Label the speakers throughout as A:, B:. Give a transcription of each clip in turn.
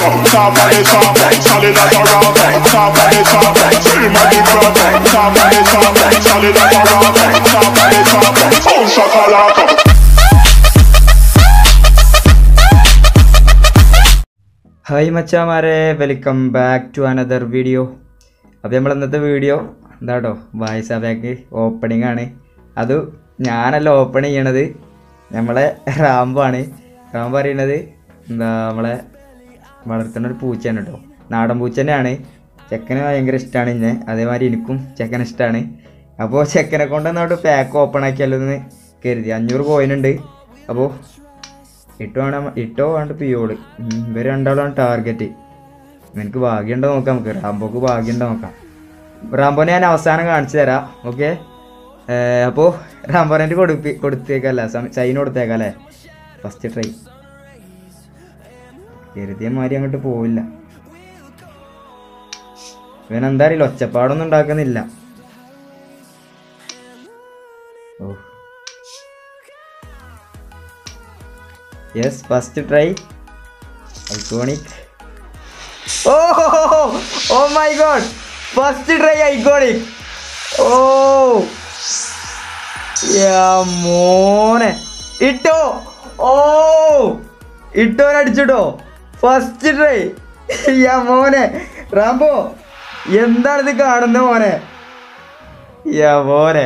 A: top of the top, solid as a rock, top of the top, scream at the crowd, top of the top, solid as a rock, top of the top, boom shakalaka.
B: Hi മച്ചാമാരെ welcome back to another video അപ്പോൾ നമ്മൾ ഇന്നത്തെ video എന്താട്ടോ വായിസ് back opening ആണ് അത് ഞാനല്ല open ചെയ്യണത് നമ്മളെ റാംബോ ആണ് റാംബോ പറയുന്നത് എന്താ നമ്മളെ വളർത്തുന്ന ഒരു പൂച്ചയാണ് കേട്ടോ നാടൻ പൂച്ച തന്നെയാണ് ചെക്കന് ഭയങ്കര ഇഷ്ടമാണ് ഇന്നെ അതേമാതിരി എനിക്കും ചെക്കനെ ഇഷ്ടമാണ് അപ്പോൾ ചെക്കനെ കൊണ്ട് അങ്ങോട്ട് പാക്ക് ഓപ്പൺ ആക്കിയാലോ എന്ന് കരുതി അഞ്ഞൂറ് കോയിൻ ഉണ്ട് അപ്പോൾ ഇട്ടോ വേണം ഇട്ടോ വേണ്ട പിയോള് ഉം, ഇവര് രണ്ടാളാണ് ടാർഗറ്റ് നിനക്ക് ഭാഗ്യമുണ്ടോ നോക്കാം നമുക്ക് റാംബോക്ക് ഭാഗ്യമുണ്ടോ നോക്കാം റാംബോനെ ഞാൻ അവസാനം കാണിച്ചു തരാം ഓക്കെ അപ്പോൾ റാംബോനെ കൊടുപ്പി കൊടുത്തേക്കല്ല സൈൻ കൊടുത്തേക്കാം അല്ലേ ഫസ്റ്റ് ട്രൈ കരുതിയ മാതിരി അങ്ങോട്ട് പോവില്ല ഇവൻ എന്താ അറിയില്ല ഒച്ചപ്പാടൊന്നും ഉണ്ടാക്കുന്നില്ല oh yes first try iconic oh oh my god first try iconic oh ya മോനെ ഇട്ടോ ഓ ഇട്ടോനടിച്ചിട്ടോ ഫസ്റ്റ് ട്രൈ യാ മോനെ റാംബോ എന്താണിത് കാണുന്ന മോനെ യാ മോനെ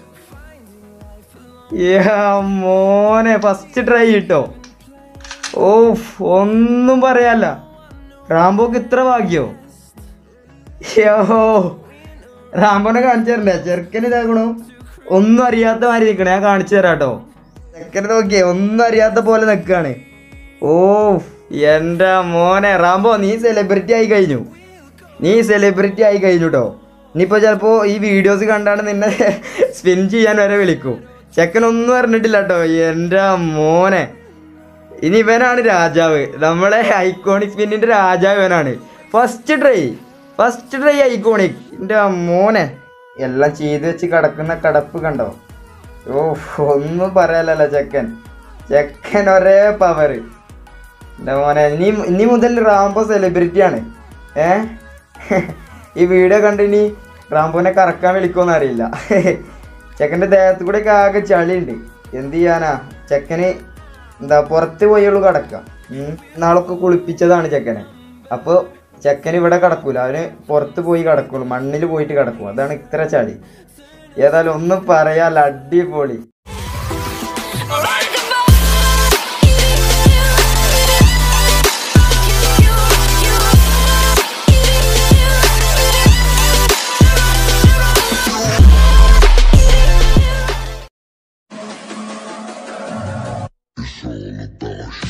B: യാ മോനെ ഫസ്റ്റ് ട്രൈ കിട്ടോ ഓ ഒന്നും പറയാല്ല റാംബോക്ക് ഇത്ര ഭാഗ്യോ യോ റാംബോനെ കാണിച്ചു തരണ്ടേ ചെറുക്കന് ഇതാക്കണു ഒന്നും അറിയാത്ത മാതിരി നിൽക്കണേ ഞാൻ കാണിച്ചു തരാം കേട്ടോ ചെക്കന് നോക്കിയേ ഒന്നും അറിയാത്ത പോലെ നിൽക്കാണ് ഓ എൻ്റെ മോനെ റാംബോ നീ സെലിബ്രിറ്റി ആയി കഴിഞ്ഞു നീ സെലിബ്രിറ്റി ആയി കഴിഞ്ഞു കേട്ടോ ഇനിയിപ്പോൾ ചിലപ്പോൾ ഈ വീഡിയോസ് കണ്ടാണ് നിന്നെ സ്പിൻ ചെയ്യാൻ വരെ വിളിക്കും ചെക്കനൊന്നും അറിഞ്ഞിട്ടില്ല കേട്ടോ എൻ്റെ മോനെ ഇനി ഇവനാണ് രാജാവ് നമ്മളെ ഐക്കോണിക് സ്പിന്നിന്റെ രാജാവ് ഇവനാണ് first try first try iconic എൻ്റെ മോനെ എല്ലാം ചെയ്ത് വെച്ച് കിടക്കുന്ന കിടപ്പ് കണ്ടോ ഓ ഒന്നും പറയാലല്ലോ ചെക്കൻ ചെക്കൻ ഒരേ പവർ എൻ്റെ മോനെ ഇനി ഇനി മുതൽ റാംബോ സെലിബ്രിറ്റി ആണ് ഏ ഈ വീഡിയോ കണ്ട് ഇനി റാംബോനെ കറക്കാൻ വിളിക്കുമെന്ന് അറിയില്ല ചെക്കൻ്റെ ദേഹത്ത് കൂടെ ഒക്കെ ആകെ ചളിയുണ്ട് എന്ത് ചെയ്യാനാ ചെക്കന് എന്താ പുറത്ത് പോയുള്ളൂ കിടക്കുക നാളൊക്കെ കുളിപ്പിച്ചതാണ് ചെക്കനെ അപ്പോൾ ചെക്കൻ ഇവിടെ കിടക്കൂല അവന് പുറത്ത് പോയി കിടക്കുള്ളൂ മണ്ണിൽ പോയിട്ട് കിടക്കും അതാണ് ഇത്ര ചളി ഏതായാലും ഒന്നും പറയാല്ല അടിപൊളി
C: It's all about